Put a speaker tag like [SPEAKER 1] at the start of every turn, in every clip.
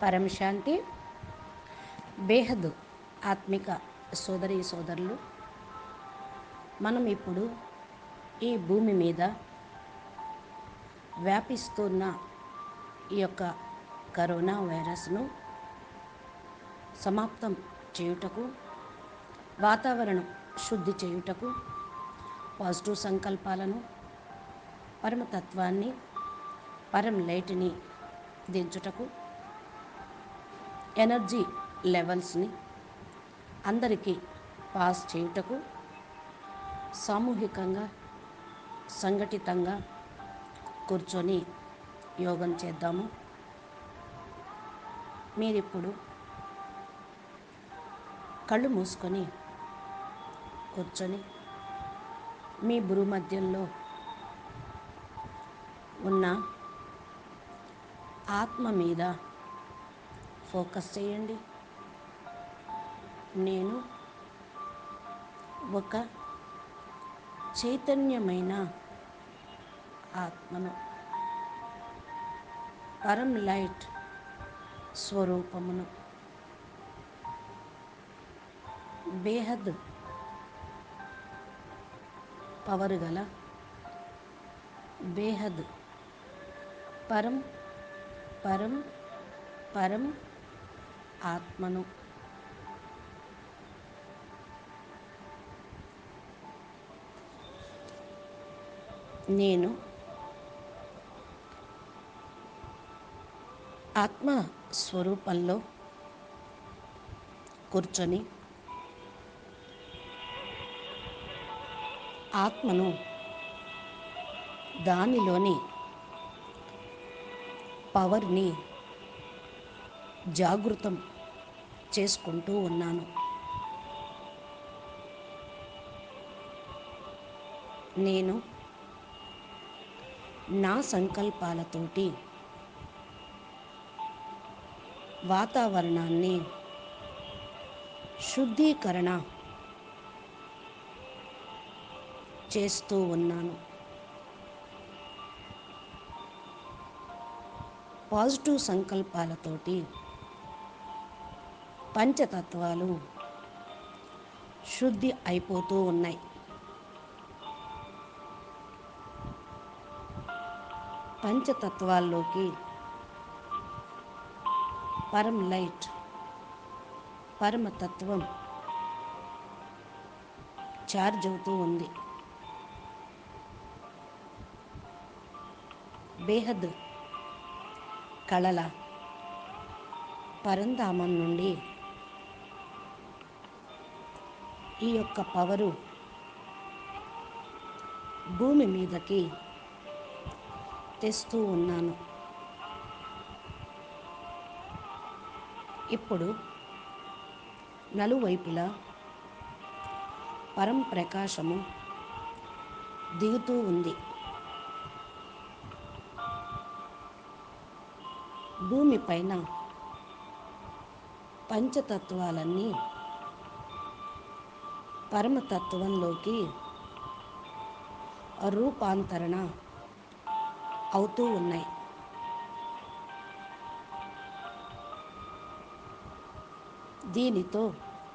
[SPEAKER 1] పరం శాంతి బేహద్ ఆత్మిక సోదరి సోదరులు మనం ఇప్పుడు ఈ భూమి మీద వ్యాపిస్తున్న ఈ యొక్క కరోనా వైరస్ను సమాప్తం చేయుటకు వాతావరణం శుద్ధి చేయుటకు పాజిటివ్ సంకల్పాలను పరమతత్వాన్ని పరం లైట్ని దించుటకు ఎనర్జీ లెవెల్స్ని అందరికీ పాస్ చేయుటకు సామూహికంగా సంఘటితంగా కూర్చొని యోగం చేద్దాము మీరిప్పుడు కళ్ళు మూసుకొని కూర్చొని మీ బురు మధ్యంలో ఉన్న ఆత్మ మీద ఫోకస్ చేయండి నేను ఒక చైతన్యమైన ఆత్మను పరం లైట్ స్వరూపమును బేహద్ పవర్ గల బేహద్ పరం పరం పరం ఆత్మను నేను ఆత్మ స్వరూపంలో కూర్చొని ఆత్మను దానిలోని పవర్ని జాగృతం చేసుకుంటూ ఉన్నాను నేను నా సంకల్పాలతోటి వాతావరణాన్ని శుద్ధీకరణ చేస్తూ ఉన్నాను పాజిటివ్ సంకల్పాలతోటి పంచతత్వాలు శుద్ధి అయిపోతూ ఉన్నాయి పంచతత్వాల్లోకి పరం లైట్ పరమతత్వం చార్జ్ అవుతూ ఉంది బేహద్ కళల పరంధామం నుండి ఈ యొక్క పవరు భూమి మీదకి తెస్తూ ఉన్నాను ఇప్పుడు నలువైపులా పరం ప్రకాశము దిగుతూ ఉంది భూమిపైన పంచతత్వాలన్నీ పరమతత్వంలోకి రూపాంతరణ అవుతూ ఉన్నాయి దీనితో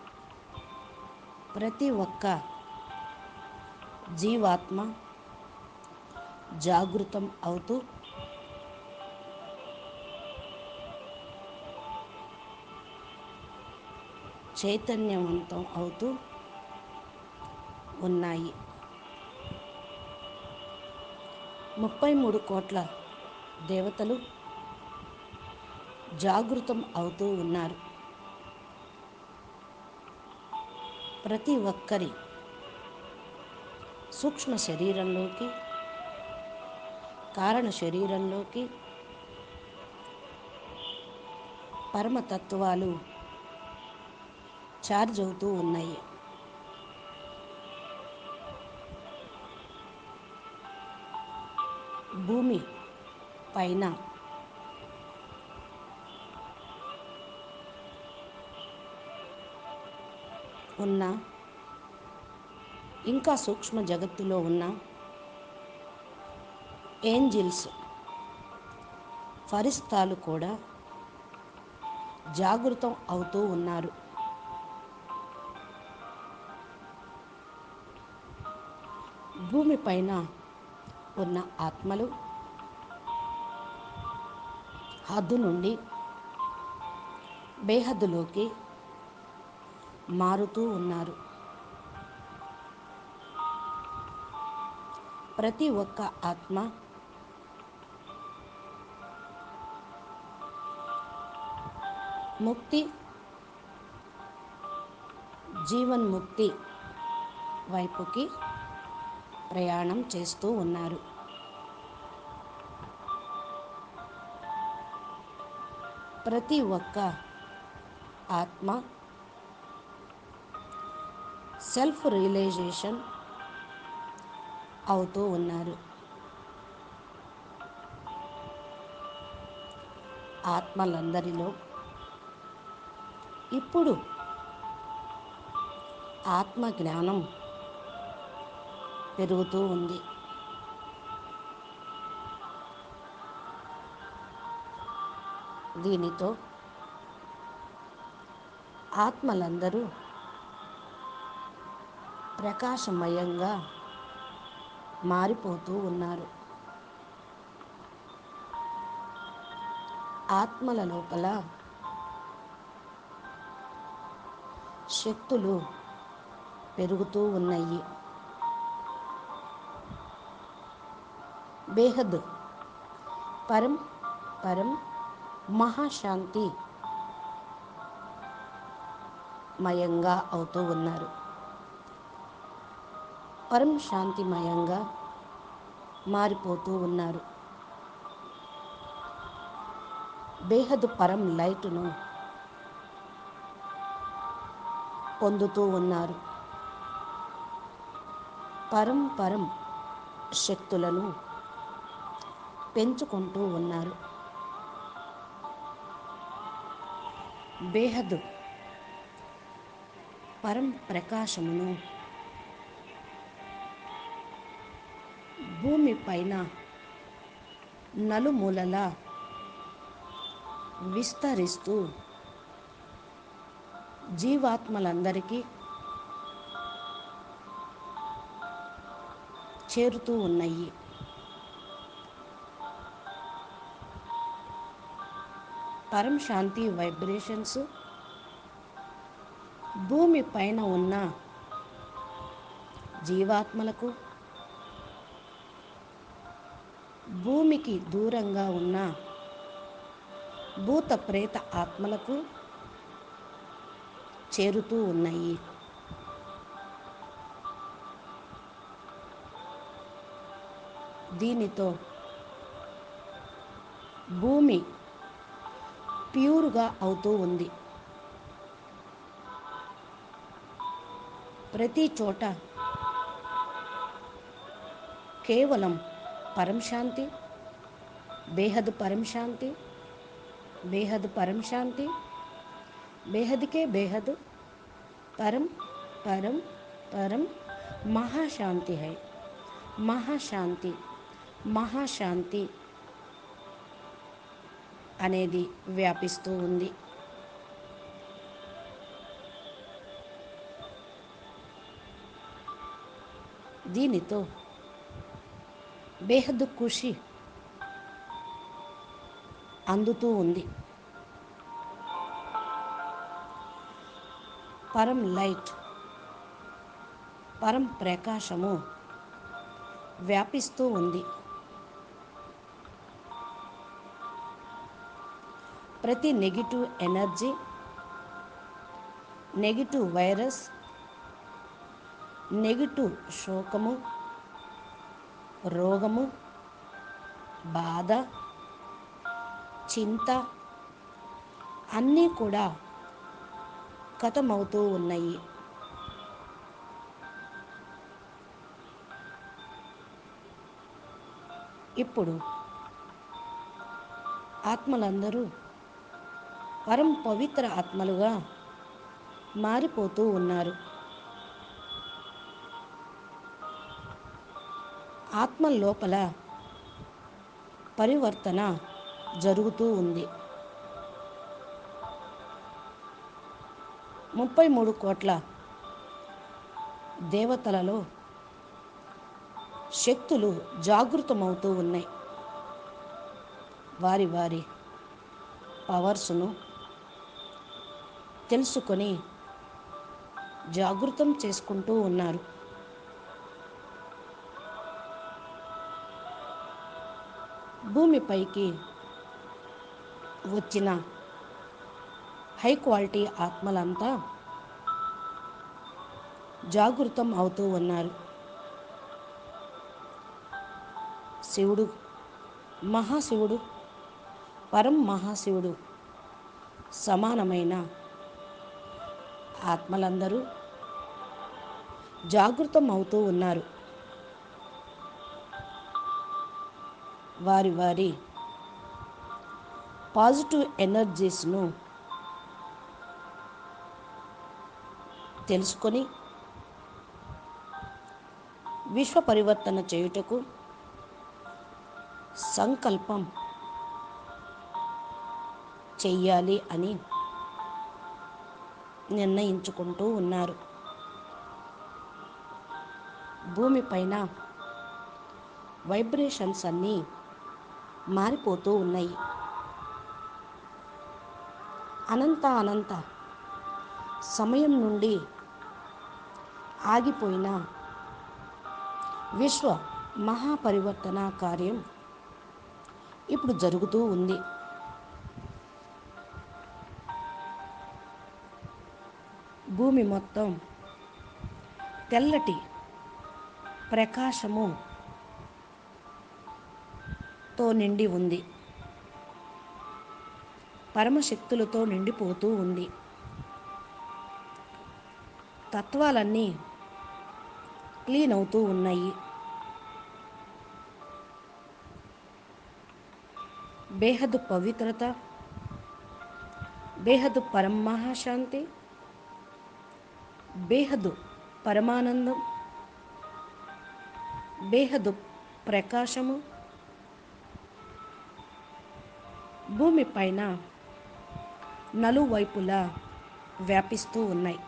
[SPEAKER 1] ప్రతి ఒక్క జీవాత్మ జాగృతం అవుతూ చైతన్యవంతం అవుతూ ఉన్నాయి ముప్పై మూడు కోట్ల దేవతలు జాగృతం అవుతూ ఉన్నారు ప్రతి ఒక్కరి సూక్ష్మ శరీరంలోకి కారణ శరీరంలోకి పరమతత్వాలు ఛార్జ్ అవుతూ ఉన్నాయి భూమి పైన ఉన్న ఇంకా సూక్ష్మ జగత్తులో ఉన్న ఏంజిల్స్ ఫరిస్తాలు కూడా జాగృతం అవుతూ ఉన్నారు భూమిపైన ఉన్న ఆత్మలు హద్దు నుండి బేహద్దులోకి మారుతూ ఉన్నారు ప్రతి ఒక్క ఆత్మ ముక్తి జీవన్ముక్తి వైపుకి ప్రయాణం చేస్తూ ఉన్నారు ప్రతి ఒక్క ఆత్మ సెల్ఫ్ రియలైజేషన్ అవుతూ ఉన్నారు ఆత్మలందరిలో ఇప్పుడు ఆత్మ జ్ఞానం పెరుగుతూ ఉంది దీనితో ఆత్మలందరూ ప్రకాశమయంగా మారిపోతూ ఉన్నారు ఆత్మల లోపల శక్తులు పెరుగుతూ ఉన్నాయి బేహద్ పరం పరం మహాశాంతి మయంగా అవుతూ ఉన్నారు పరం శాంతిమయంగా మారిపోతూ ఉన్నారు బేహద్ పరం లైట్ను పొందుతూ ఉన్నారు పరం పరం శక్తులను పెంచుకుంటూ ఉన్నారు బేహద్ పరం ప్రకాశమును భూమి పైన నలుమూలలా విస్తరిస్తూ జీవాత్మలందరికీ చేరుతూ ఉన్నాయి పరం శాంతి వైబ్రేషన్స్ భూమి పైన ఉన్న జీవాత్మలకు భూమికి దూరంగా ఉన్న భూత ప్రేత ఆత్మలకు చేరుతూ ఉన్నాయి దీనితో భూమి ప్యూర్గా అవుతూ ఉంది ప్రతి చోట కేవలం పరం శాంతి బేహద్ పరం శాంతి బేహద్ పరం శాంతి బేహద్కే బేహద్ పరం పరం పరం మహాశాంతి హై మహాశాంతి మహాశాంతి అనేది వ్యాపిస్తూ ఉంది దీనితో బేహద్ ఖుషి అందుతూ ఉంది పరం లైట్ పరం ప్రకాశము వ్యాపిస్తూ ఉంది ప్రతి negative energy negative virus negative శోకము రోగము బాధ చింత అన్నీ కూడా కథమవుతూ ఉన్నాయి ఇప్పుడు ఆత్మలందరూ పరం పవిత్ర ఆత్మలుగా మారిపోతూ ఉన్నారు ఆత్మ లోపల పరివర్తన జరుగుతూ ఉంది ముప్పై మూడు కోట్ల దేవతలలో శక్తులు జాగృతమవుతూ ఉన్నాయి వారి వారి పవర్స్ను తెలుసుకొని జాగృతం చేసుకుంటూ ఉన్నారు భూమిపైకి వచ్చిన హై క్వాలిటీ ఆత్మలంతా జాగృతం అవుతూ ఉన్నారు శివుడు మహాశివుడు పరం మహాశివుడు సమానమైన ఆత్మలందరూ జాగృతం అవుతూ ఉన్నారు వారి వారి పాజిటివ్ ఎనర్జీస్ను తెలుసుకొని విశ్వ పరివర్తన చేయుటకు సంకల్పం చెయ్యాలి అని నిర్ణయించుకుంటూ ఉన్నారు భూమిపైన వైబ్రేషన్స్ అన్నీ మారిపోతూ ఉన్నాయి అనంత అనంత సమయం నుండి ఆగిపోయిన విశ్వ మహాపరివర్తన కార్యం ఇప్పుడు జరుగుతూ ఉంది భూమి మొత్తం తెల్లటి ప్రకాశము తో నిండి ఉంది పరమశక్తులతో నిండిపోతూ ఉంది తత్వాలన్నీ క్లీన్ అవుతూ ఉన్నాయి బేహదు పవిత్రత బేహదు పరమహాశాంతి బేహదు పరమానందం బేహదు ప్రకాశము భూమిపైన నలువైపులా వ్యాపిస్తూ ఉన్నాయి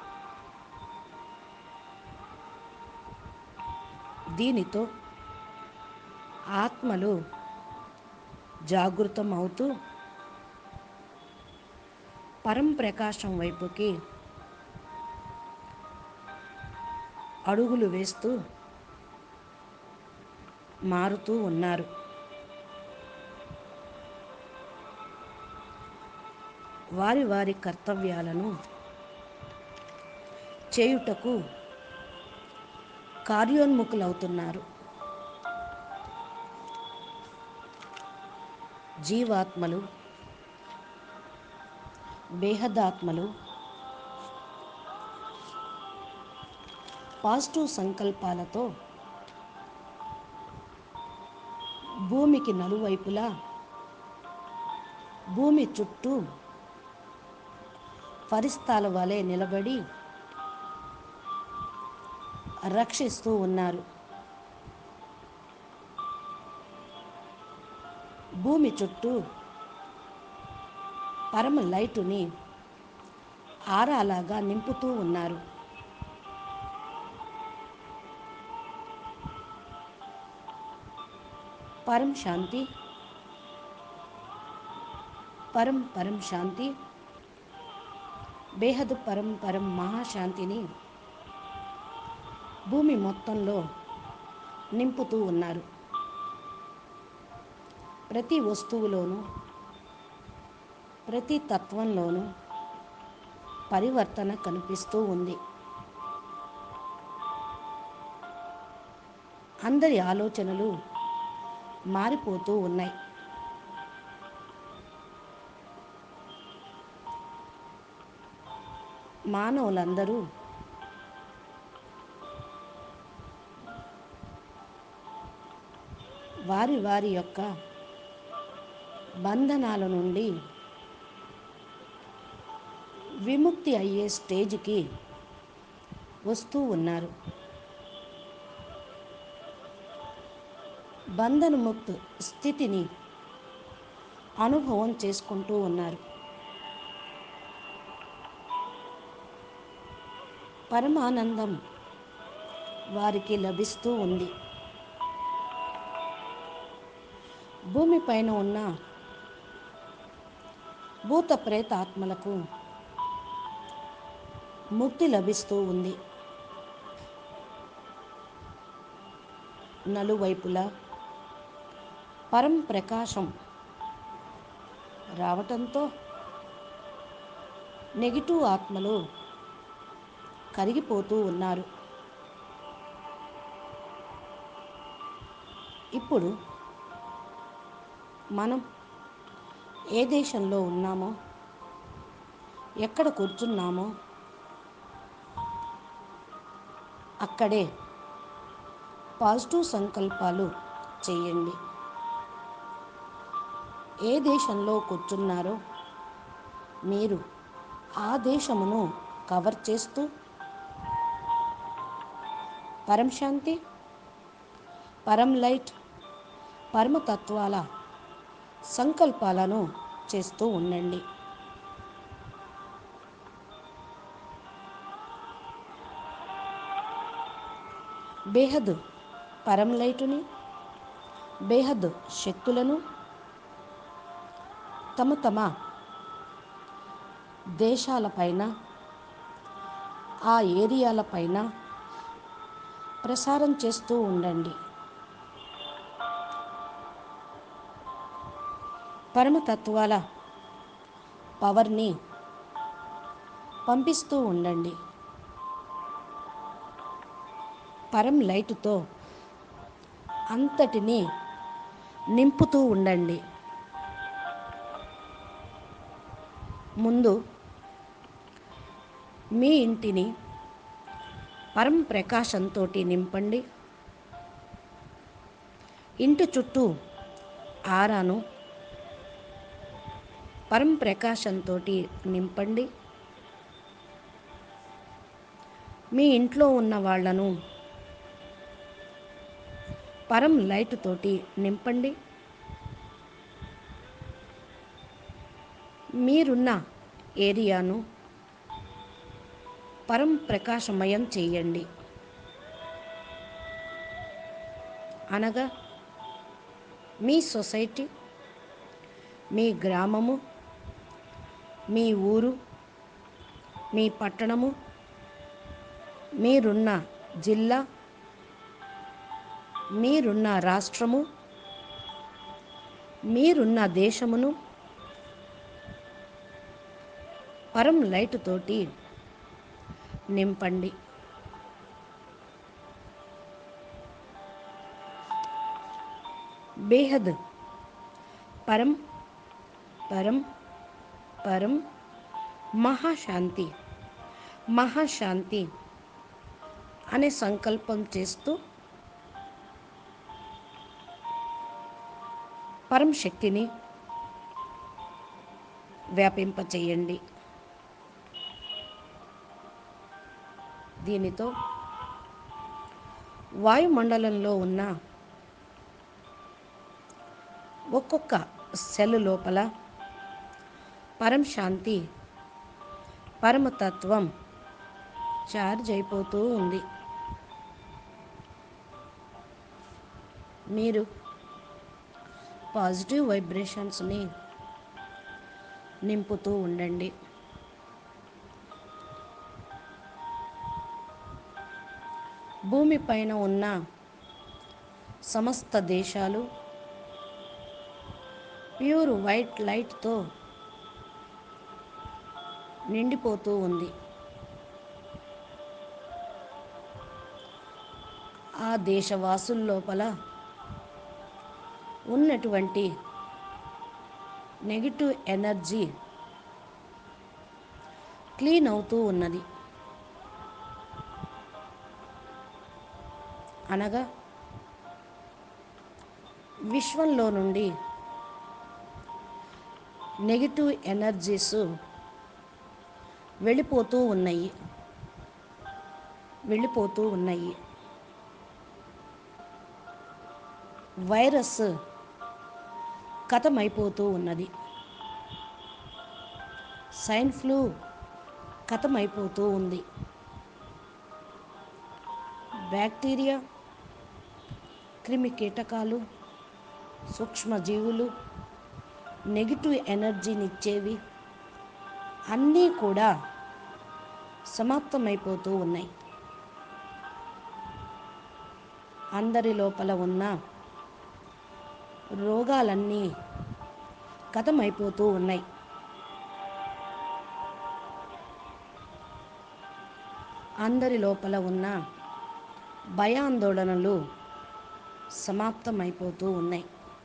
[SPEAKER 1] దీనితో ఆత్మలు జాగృతం అవుతూ పరంప్రకాశం వైపుకి అడుగులు వేస్తూ మారుతూ ఉన్నారు వారి వారి కర్తవ్యాలను చేయుటకు కార్యోన్ముఖులవుతున్నారు జీవాత్మలు బేహదాత్మలు పాజిటివ్ సంకల్పాలతో భూమికి నలువైపులా భూమి చుట్టూ ఫరిస్తాల వలె నిలబడి రక్షిస్తూ ఉన్నారు భూమి చుట్టూ పరమ లైటుని ఆరాలాగా నింపుతూ ఉన్నారు పరం శాంతి పరం పరం శాంతి బేహదు పరం పరం మహాశాంతిని భూమి మొత్తంలో నింపుతూ ఉన్నారు ప్రతి వస్తువులోనూ ప్రతి తత్వంలోనూ పరివర్తన కనిపిస్తూ ఉంది అందరి ఆలోచనలు మారిపోతూ ఉన్నాయి మానవులందరూ వారి వారి యొక్క బంధనాల నుండి విముక్తి అయ్యే స్టేజ్కి వస్తూ ఉన్నారు బంధనముక్త స్థితిని అనుభవం చేసుకుంటూ ఉన్నారు పరమానందం వారికి లభిస్తూ ఉంది భూమిపైన ఉన్న భూత ప్రేత ఆత్మలకు ముక్తి లభిస్తూ ఉంది నలువైపులా పరం ప్రకాశం రావటంతో నెగిటివ్ ఆత్మలు కరిగిపోతూ ఉన్నారు ఇప్పుడు మనం ఏ దేశంలో ఉన్నామో ఎక్కడ కూర్చున్నామో అక్కడే పాజిటివ్ సంకల్పాలు చేయండి ఏ దేశంలో కూర్చున్నారో మీరు ఆ దేశమును కవర్ చేస్తూ పరం శాంతి పరం లైట్ పరమతత్వాల సంకల్పాలను చేస్తూ ఉండండి బేహద్ పరం లైటుని బేహద్ శక్తులను తమ తమ దేశాలపైన ఆ ఏరియాలపైన ప్రసారం చేస్తూ ఉండండి పరమతత్వాల పవర్ని పంపిస్తూ ఉండండి పరం లైటుతో అంతటినీ నింపుతూ ఉండండి ముందు మీ ఇంటిని పరం ప్రకాశంతో నింపండి ఇంటి చుట్టూ ఆరాను పరం ప్రకాశంతో నింపండి మీ ఇంట్లో ఉన్న వాళ్ళను పరం లైట్ తోటి నింపండి మీరున్న ఏరియాను పరం ప్రకాశమయం చేయండి అనగా మీ సొసైటీ మీ గ్రామము మీ ఊరు మీ పట్టణము మీరున్న జిల్లా మీరున్న రాష్ట్రము మీరున్న దేశమును పరం లైట్ తోటి నింపండి బేహద్ పరం పరం పరం మహాశాంతి మహాశాంతి అనే సంకల్పం చేస్తూ పరం శక్తిని వ్యాపింపచేయండి దీనితో వాయుమండలంలో ఉన్న ఒక్కొక్క సెల్ లోపల పరం శాంతి పరమతత్వం చార్జ్ అయిపోతూ ఉంది మీరు పాజిటివ్ వైబ్రేషన్స్ని నింపుతూ ఉండండి భూమిపైన ఉన్న సమస్త దేశాలు ప్యూర్ వైట్ లైట్తో నిండిపోతూ ఉంది ఆ దేశవాసుల లోపల ఉన్నటువంటి నెగిటివ్ ఎనర్జీ క్లీన్ అవుతూ ఉన్నది అనగా విశ్వంలో నుండి నెగిటివ్ ఎనర్జీస్ వెళ్ళిపోతూ ఉన్నాయి వెళ్ళిపోతూ ఉన్నాయి వైరస్ కథమైపోతూ ఉన్నది సైన్ ఫ్లూ కథమైపోతూ ఉంది బ్యాక్టీరియా క్రిమి కీటకాలు సూక్ష్మజీవులు నెగిటివ్ ఎనర్జీనిచ్చేవి అన్నీ కూడా సమాప్తమైపోతూ ఉన్నాయి అందరి లోపల ఉన్న రోగాలన్నీ కథమైపోతూ ఉన్నాయి అందరి లోపల ఉన్న భయాందోళనలు సమాప్తమైపోతూ ఉన్నాయి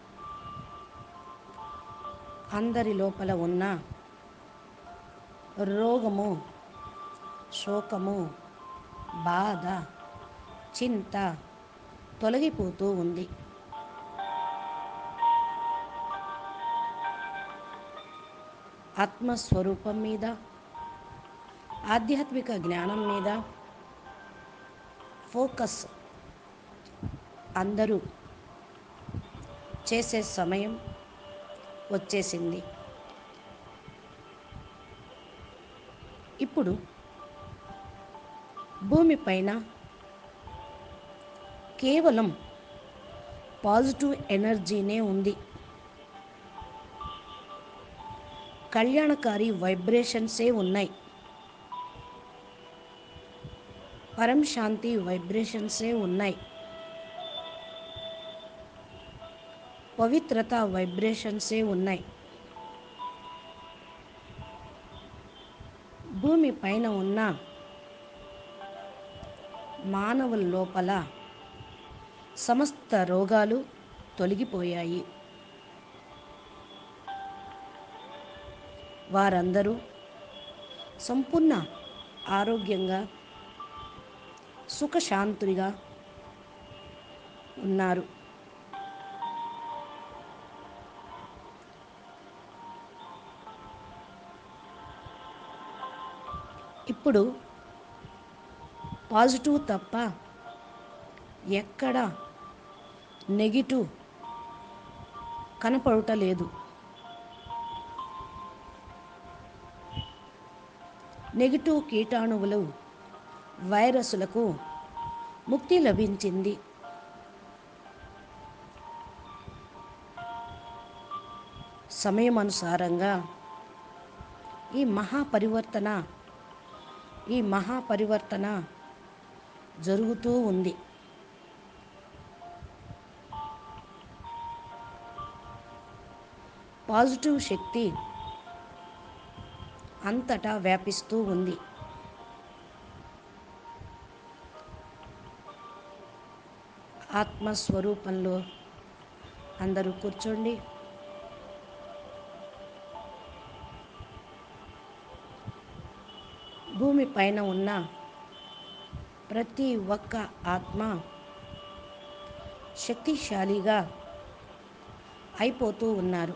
[SPEAKER 1] అందరి లోపల ఉన్న రోగము శోకము బాధ చింత తొలగిపోతూ ఉంది ఆత్మస్వరూపం మీద ఆధ్యాత్మిక జ్ఞానం మీద ఫోకస్ అందరూ చేసే సమయం వచ్చేసింది ఇప్పుడు భూమిపైన కేవలం పాజిటివ్ ఎనర్జీనే ఉంది కళ్యాణకారి వైబ్రేషన్సే ఉన్నాయి పరం శాంతి వైబ్రేషన్సే ఉన్నాయి పవిత్రత వైబ్రేషన్సే ఉన్నాయి భూమి పైన ఉన్న మానవుల లోపల సమస్త రోగాలు తొలగిపోయాయి వారందరూ సంపూర్ణ ఆరోగ్యంగా సుఖశాంతులుగా ఉన్నారు ఇప్పుడు పాజిటివ్ తప్ప ఎక్కడ నెగిటివ్ కనపడటలేదు నెగిటివ్ కీటాణువులు వైరస్లకు ముక్తి లభించింది సమయమనుసారంగా ఈ మహాపరివర్తన ఈ మహాపరివర్తన జరుగుతూ ఉంది పాజిటివ్ శక్తి అంతటా వ్యాపిస్తూ ఉంది ఆత్మస్వరూపంలో అందరూ కూర్చోండి భూమి పైన ఉన్న ప్రతి ఒక్క ఆత్మ శక్తిశాలిగా అయిపోతూ ఉన్నారు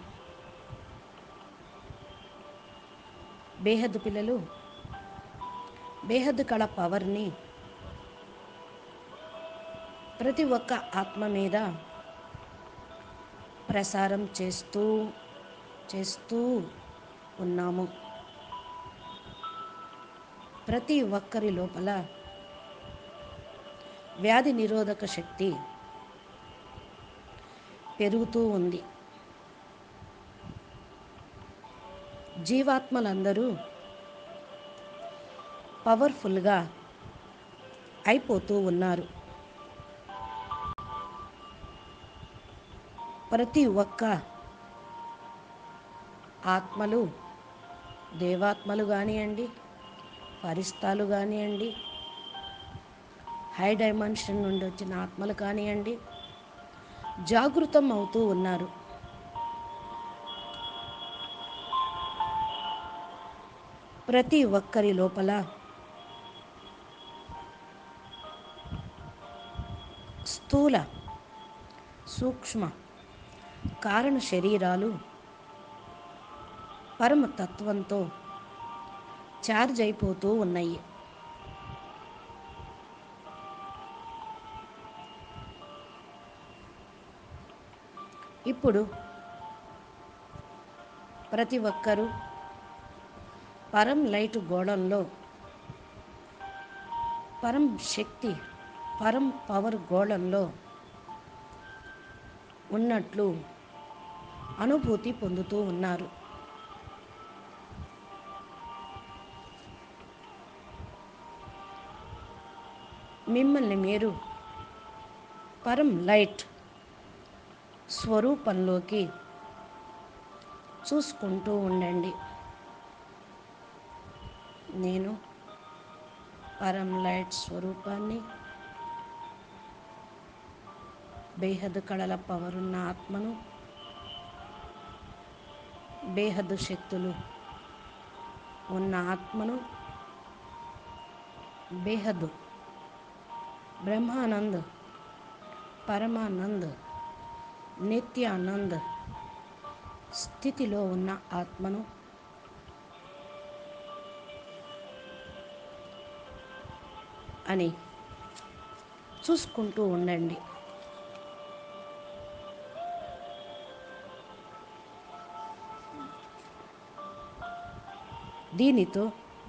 [SPEAKER 1] బేహద్దు పిల్లలు బేహద్దు కళ పవర్ని ప్రతి ఒక్క ఆత్మ మీద ప్రసారం చేస్తూ చేస్తూ ఉన్నాము ప్రతి ఒక్కరి లోపల వ్యాధి నిరోధక శక్తి పెరుగుతూ ఉంది జీవాత్మలందరూ పవర్ఫుల్గా అయిపోతూ ఉన్నారు ప్రతి ఒక్క ఆత్మలు దేవాత్మలు కానివ్వండి పరిస్తాలు కానివ్వండి హై డైమెన్షన్ నుండి వచ్చిన ఆత్మలు కానివ్వండి జాగృతం అవుతూ ఉన్నారు ప్రతి ఒక్కరి లోపల స్థూల సూక్ష్మ కారణ శరీరాలు పరమతత్వంతో ఛార్జ్ అయిపోతూ ఉన్నాయి ఇప్పుడు ప్రతి ఒక్కరూ పరం లైట్ గోడంలో పరం శక్తి పరం పవర్ గోళంలో ఉన్నట్లు అనుభూతి పొందుతూ ఉన్నారు మిమ్మల్ని మీరు పరం లైట్ స్వరూపంలోకి చూసుకుంటూ ఉండండి నేను పరం లైట్ స్వరూపాన్ని బేహద్ కళల పవరున్న ఆత్మను బేహద్ శక్తులు ఉన్న ఆత్మను బేహద్ బ్రహ్మానంద్ పరమానంద్ నిత్యానంద్ స్థితిలో ఉన్న ఆత్మను అని చూసుకుంటూ ఉండండి దీనితో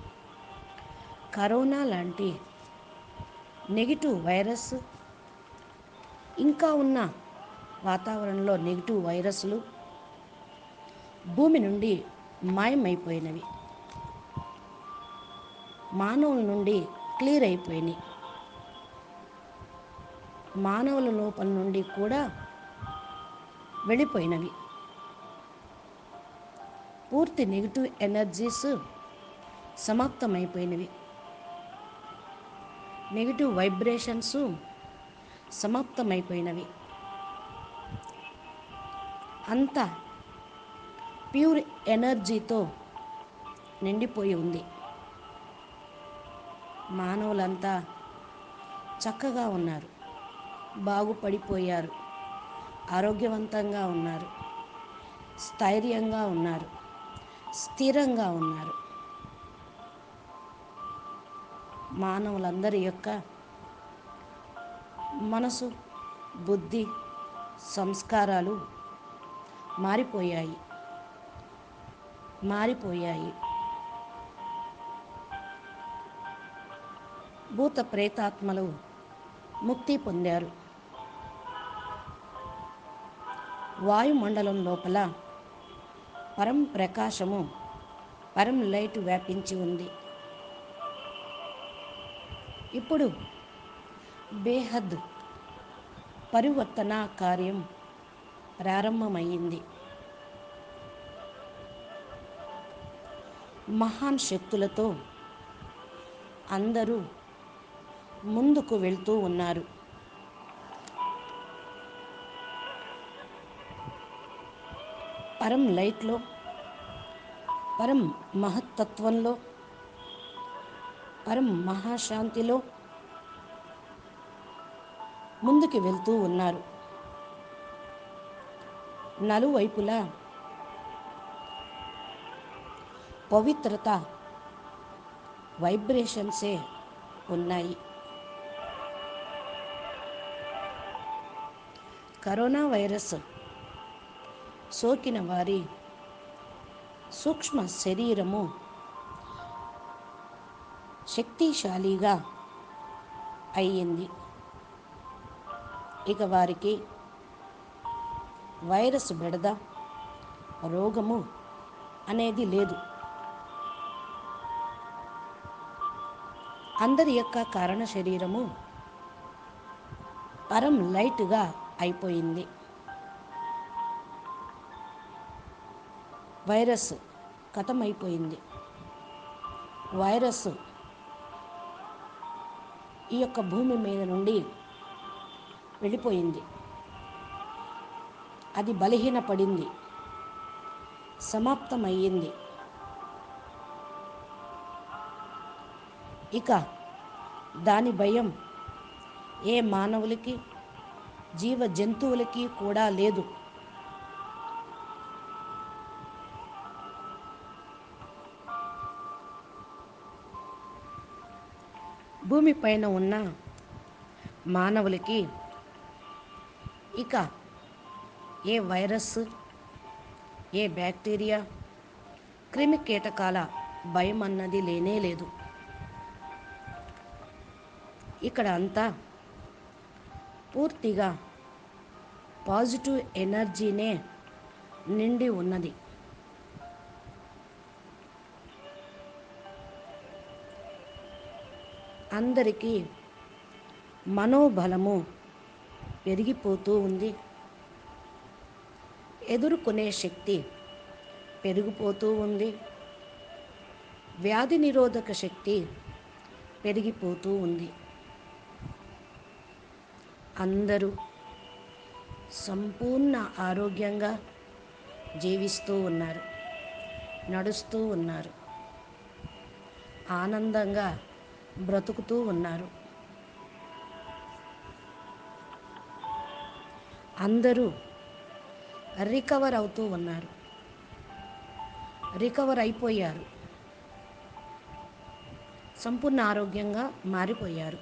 [SPEAKER 1] కరోనా లాంటి నెగిటివ్ వైరస్ ఇంకా ఉన్న వాతావరణంలో నెగిటివ్ వైరస్లు భూమి నుండి మాయమైపోయినవి మానవుల నుండి క్లియర్ అయిపోయినాయి మానవుల లోపల నుండి కూడా వెళ్ళిపోయినవి పూర్తి నెగిటివ్ ఎనర్జీస్ సమాప్తమైపోయినవి నెగిటివ్ వైబ్రేషన్స్ సమాప్తమైపోయినవి అంత ప్యూర్ ఎనర్జీతో నిండిపోయి ఉంది మానవులంతా చక్కగా ఉన్నారు బాగుపడిపోయారు ఆరోగ్యవంతంగా ఉన్నారు స్థైర్యంగా ఉన్నారు స్థిరంగా ఉన్నారు మానవులందరి యొక్క మనసు బుద్ధి సంస్కారాలు మారిపోయాయి మారిపోయాయి భూత ప్రేతాత్మలు ముక్తి పొందారు వాయుమండలం లోపల పరం ప్రకాశము పరం లైట్ వ్యాపించి ఉంది ఇప్పుడు బేహద్ పరివర్తన కార్యం ప్రారంభమైంది మహాన్ శక్తులతో అందరూ ముందుకు వెళ్తూ ఉన్నారు పరం లైట్లో పరం మహత్తత్వంలో పరం మహాశాంతిలో ముందుకు వెళ్తూ ఉన్నారు నలువైపులా పవిత్రత వైబ్రేషన్సే ఉన్నాయి కరోనా వైరస్ సోకిన వారి సూక్ష్మ శరీరము శక్తిశాలిగా అయ్యింది ఇక వారికి వైరస్ బెడద రోగము అనేది లేదు అందరి యొక్క కారణ శరీరము పరం లైట్గా అయిపోయింది వైరస్ కథమైపోయింది వైరస్ ఈ యొక్క భూమి మీద నుండి వెళ్ళిపోయింది అది బలహీనపడింది సమాప్తమయ్యింది ఇక దాని భయం ఏ మానవులకి జీవ జంతువులకి కూడా లేదు భూమిపైన ఉన్న మానవులకి ఇక ఏ వైరస్ ఏ బ్యాక్టీరియా క్రిమి కీటకాల భయం అన్నది లేనే లేదు ఇక్కడ అంతా పూర్తిగా పాజిటివ్ ఎనర్జీనే నిండి ఉన్నది అందరికీ మనోబలము పెరిగిపోతూ ఉంది ఎదుర్కొనే శక్తి పెరిగిపోతూ ఉంది వ్యాధి నిరోధక శక్తి పెరిగిపోతూ ఉంది అందరూ సంపూర్ణ ఆరోగ్యంగా జీవిస్తూ ఉన్నారు నడుస్తూ ఉన్నారు ఆనందంగా బ్రతుకుతూ ఉన్నారు అందరూ రికవర్ అవుతూ ఉన్నారు రికవర్ అయిపోయారు సంపూర్ణ ఆరోగ్యంగా మారిపోయారు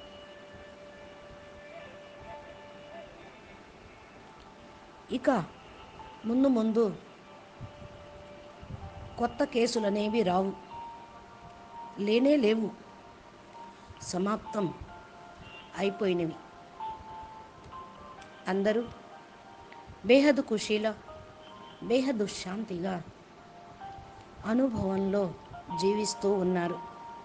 [SPEAKER 1] ఇక ముందు ముందు కొత్త కేసులు అనేవి రావు లేనే లేవు సమాప్తం అయిపోయినవి అందరూ బేహదు ఖుషీలో బేహదు శాంతిగా అనుభవంలో జీవిస్తూ ఉన్నారు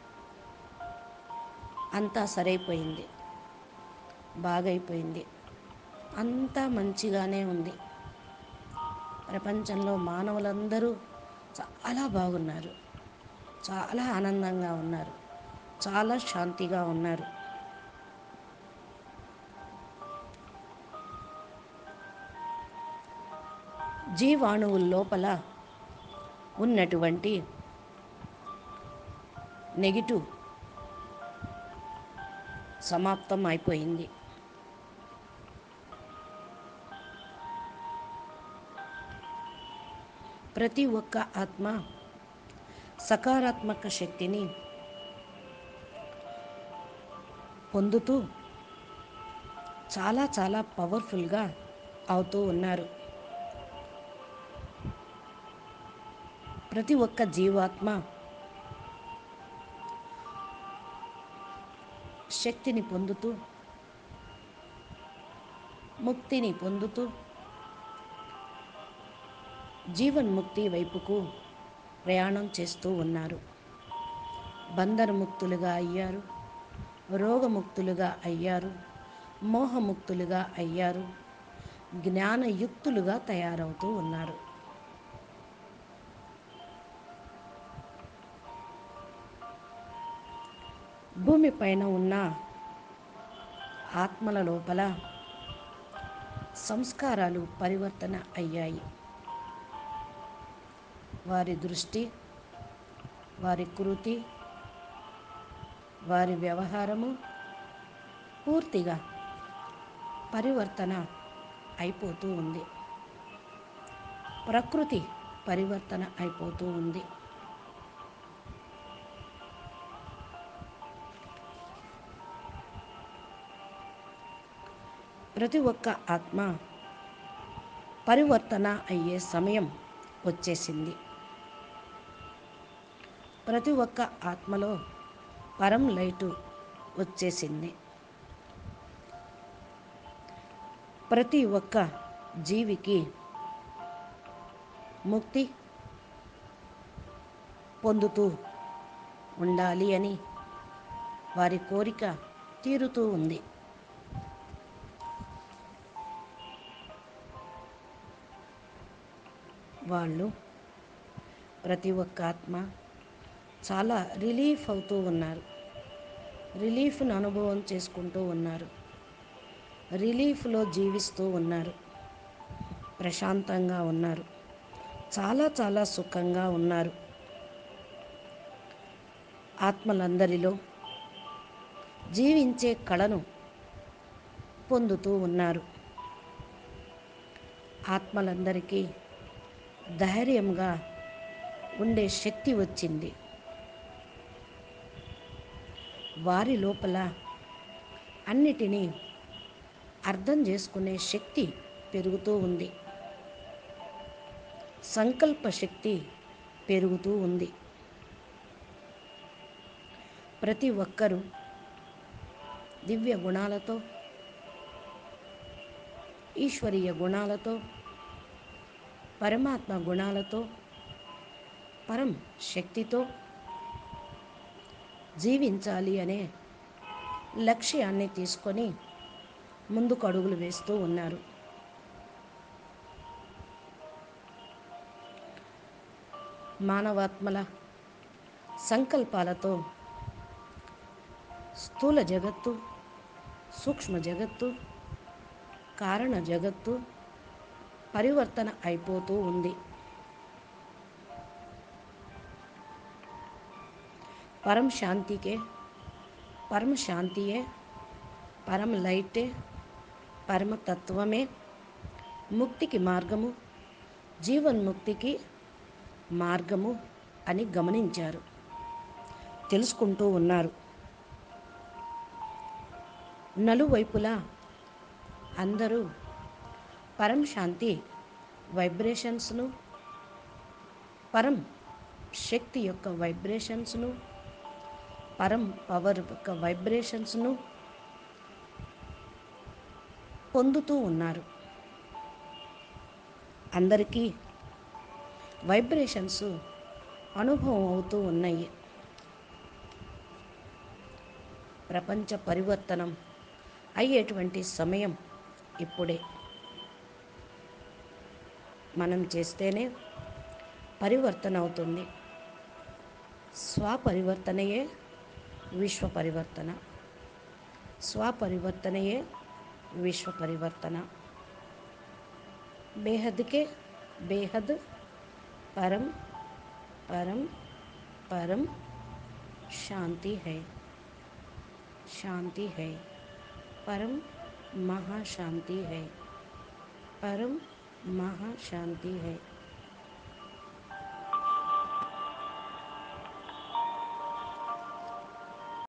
[SPEAKER 1] అంతా సరైపోయింది బాగైపోయింది అంతా మంచిగానే ఉంది ప్రపంచంలో మానవులందరూ చాలా బాగున్నారు చాలా ఆనందంగా ఉన్నారు చాలా శాంతిగా ఉన్నారు జీవాణువుల లోపల ఉన్నటువంటి నెగిటివ్ సమాప్తం అయిపోయింది ప్రతి ఒక్క ఆత్మ సకారాత్మక శక్తిని పొందుతూ చాలా చాలా పవర్ఫుల్గా అవుతూ ఉన్నారు ప్రతి ఒక్క జీవాత్మ శక్తిని పొందుతూ ముక్తిని పొందుతూ జీవన్ముక్తి వైపుకు ప్రయాణం చేస్తూ ఉన్నారు బంధనముక్తులుగా అయ్యారు రోగముక్తులుగా అయ్యారు మోహముక్తులుగా అయ్యారు జ్ఞానయుక్తులుగా తయారవుతూ ఉన్నారు భూమిపైన ఉన్న ఆత్మల లోపల సంస్కారాలు పరివర్తన అయ్యాయి వారి దృష్టి వారి కృతి వారి వ్యవహారము పూర్తిగా పరివర్తన అయిపోతూ ఉంది ప్రకృతి పరివర్తన అయిపోతూ ఉంది ప్రతి ఒక్క ఆత్మ పరివర్తన అయ్యే సమయం వచ్చేసింది ప్రతి ఒక్క ఆత్మలో పరం లైటు వచ్చేసింది ప్రతి ఒక్క జీవికి ముక్తి పొందుతూ ఉండాలి అని వారి కోరిక తీరుతూ ఉంది వాళ్ళు ప్రతి ఒక్క ఆత్మ చాలా రిలీఫ్ అవుతూ ఉన్నారు రిలీఫ్ను అనుభవం చేసుకుంటూ ఉన్నారు రిలీఫ్లో జీవిస్తూ ఉన్నారు ప్రశాంతంగా ఉన్నారు చాలా చాలా సుఖంగా ఉన్నారు ఆత్మలందరిలో జీవించే కళను పొందుతూ ఉన్నారు ఆత్మలందరికీ ధైర్యంగా ఉండే శక్తి వచ్చింది వారి లోపల అన్నిటినీ అర్థం చేసుకునే శక్తి పెరుగుతూ ఉంది సంకల్ప శక్తి పెరుగుతూ ఉంది ప్రతి ఒక్కరూ దివ్య గుణాలతో ఈశ్వరీయ గుణాలతో పరమాత్మ గుణాలతో పరం శక్తితో జీవించాలి అనే లక్ష్యాన్ని తీసుకొని ముందుకు అడుగులు వేస్తూ ఉన్నారు మానవాత్మల సంకల్పాలతో స్థూల జగత్తు సూక్ష్మ జగత్తు కారణ జగత్తు పరివర్తన అయిపోతూ ఉంది పరం శాంతికే పరమ శాంతియే పరమ లైటే పరమ తత్వమే ముక్తికి మార్గము జీవన్ముక్తికి మార్గము అని గమనించారు తెలుసుకుంటూ ఉన్నారు నలువైపులా అందరూ పరం శాంతి వైబ్రేషన్స్ను పరం శక్తి యొక్క వైబ్రేషన్స్ను పరం పవర్ యొక్క వైబ్రేషన్స్ను పొందుతూ ఉన్నారు అందరికీ వైబ్రేషన్స్ అనుభవం అవుతూ ఉన్నాయి ప్రపంచ పరివర్తనం అయ్యేటువంటి సమయం ఇప్పుడే మనం చేస్తేనే పరివర్తన అవుతుంది స్వపరివర్తనయే విశ్వ పరివర్తన స్వపరివర్తనయే విశ్వ పరివర్తన బేహద్కే బేహద్ పరం పరం పరం శాంతి है शांति है परम महाशांति है परम महाशांति है